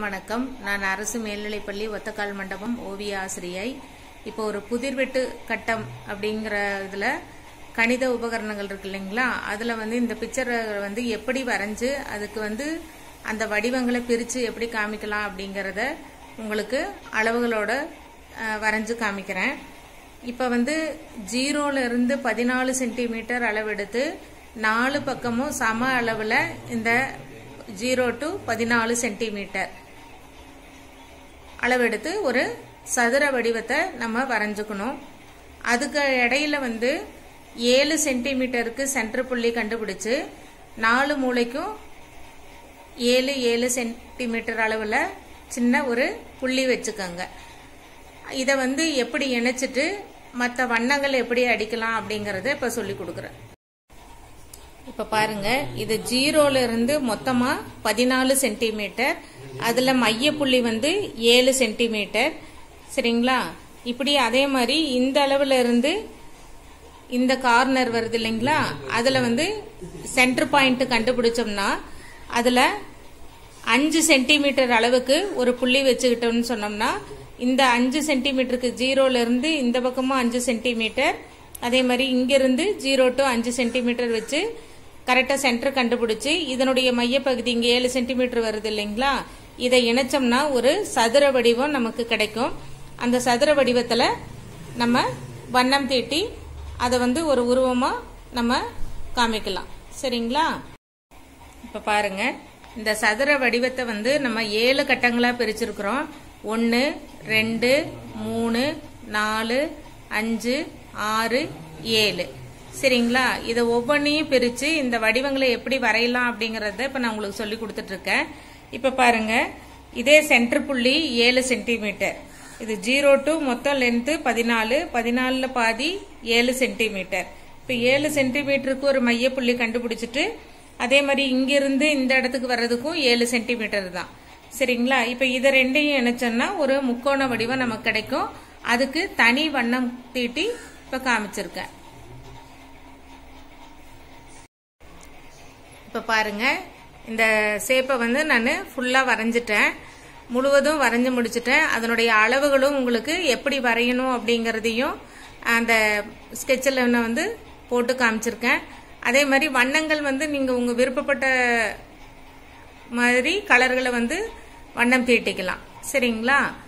வணக்கம் நான் அரசு மேல்நிலைப்பள்ளி ஒத்தக்கால் மண்டபம் ஓவிய ஆசிரியை இப்போ ஒரு புதிர்வெட்டு கட்டம் அப்படிங்கிற இதில் கணித உபகரணங்கள் இருக்கு இல்லைங்களா அதில் வந்து இந்த பிக்சரை வந்து எப்படி வரைஞ்சு அதுக்கு வந்து அந்த வடிவங்களை பிரித்து எப்படி காமிக்கலாம் அப்படிங்கிறத உங்களுக்கு அளவுகளோட அஹ், வரைஞ்சு காமிக்கிறேன் இப்போ வந்து ஜீரோல இருந்து பதினாலு சென்டிமீட்டர் அளவெடுத்து நாலு பக்கமும் சம அளவில் இந்த ஜீரோ டு பதினாலு சென்டிமீட்டர் அளவெடுத்து ஒரு சதுர வடிவத்தை நம்ம வரைஞ்சுக்கணும் அதுக்கு இடையில வந்து ஏழு சென்டிமீட்டருக்கு சென்டர் புள்ளி கண்டுபிடிச்சு நாலு மூளைக்கும் ஏழு ஏழு சென்டிமீட்டர் அளவில் சின்ன ஒரு புள்ளி வச்சுக்கோங்க இதை வந்து எப்படி இணைச்சிட்டு மற்ற வண்ணங்கள் எப்படி அடிக்கலாம் அப்படிங்கறத இப்ப சொல்லி கொடுக்குறேன் இப்ப பாருங்க இது ஜீரோல இருந்து மொத்தமா பதினாலு சென்டிமீட்டர் அதுல மைய புள்ளி வந்து ஏழு சென்டிமீட்டர் சரிங்களா இப்படி அதே மாதிரி இந்த அளவுல இருந்து இந்த கார்னர் வருது இல்லைங்களா அதுல வந்து சென்டர் பாயிண்ட் கண்டுபிடிச்சோம்னா அதுல அஞ்சு சென்டிமீட்டர் அளவுக்கு ஒரு புள்ளி வச்சுக்கிட்டோம்னு சொன்னோம்னா இந்த அஞ்சு சென்டிமீட்டருக்கு ஜீரோல இருந்து இந்த பக்கமும் அஞ்சு சென்டிமீட்டர் அதே மாதிரி இங்கிருந்து ஜீரோ டு அஞ்சு சென்டிமீட்டர் வச்சு கரெக்டா சென்டர் கண்டுபிடிச்சு இதனுடைய மையப்பகுதி இங்க ஏழு சென்டிமீட்டர் வருது இல்லைங்களா இதை இணைச்சோம்னா ஒரு சதுர வடிவம் நமக்கு கிடைக்கும் அந்த சதுர வடிவத்துல நம்ம வண்ணம் தீட்டி அதை வந்து ஒரு உருவமா நம்ம காமிக்கலாம் சரிங்களா இப்ப பாருங்க இந்த சதுர வடிவத்தை வந்து நம்ம ஏழு கட்டங்களா பிரிச்சிருக்கிறோம் ஒன்னு ரெண்டு மூணு நாலு அஞ்சு ஆறு ஏழு சரிங்களா இதை ஒவ்வொன்றையும் பிரிச்சு இந்த வடிவங்களை எப்படி வரையலாம் அப்படிங்கறத இப்ப நான் உங்களுக்கு சொல்லி கொடுத்துட்டு இருக்கேன் இப்ப பாருங்க இதே சென்டர் புள்ளி ஏழு சென்டிமீட்டர் இது ஜீரோ டு மொத்தம் லென்த் பதினாலு பதினாலுல பாதி ஏழு சென்டிமீட்டர் இப்ப ஏழு சென்டிமீட்டருக்கு ஒரு மைய புள்ளி கண்டுபிடிச்சிட்டு அதே மாதிரி இங்கிருந்து இந்த இடத்துக்கு வர்றதுக்கும் ஏழு சென்டிமீட்டர் தான் சரிங்களா இப்ப இதை ரெண்டையும் இணைச்சோம்னா ஒரு முக்கோண வடிவம் நமக்கு கிடைக்கும் அதுக்கு தனி வண்ணம் தீட்டி இப்ப காமிச்சிருக்கேன் இப்ப பாருங்க இந்த சேப்பை வந்து நான் ஃபுல்லா வரைஞ்சிட்டேன் முழுவதும் வரைஞ்சு முடிச்சிட்டேன் அதனுடைய அளவுகளும் உங்களுக்கு எப்படி வரையணும் அப்படிங்கறதையும் அந்த ஸ்கெட்சில் நான் வந்து போட்டு காமிச்சிருக்கேன் அதே மாதிரி வண்ணங்கள் வந்து நீங்க உங்க விருப்பப்பட்ட மாதிரி கலர்களை வந்து வண்ணம் தீட்டிக்கலாம் சரிங்களா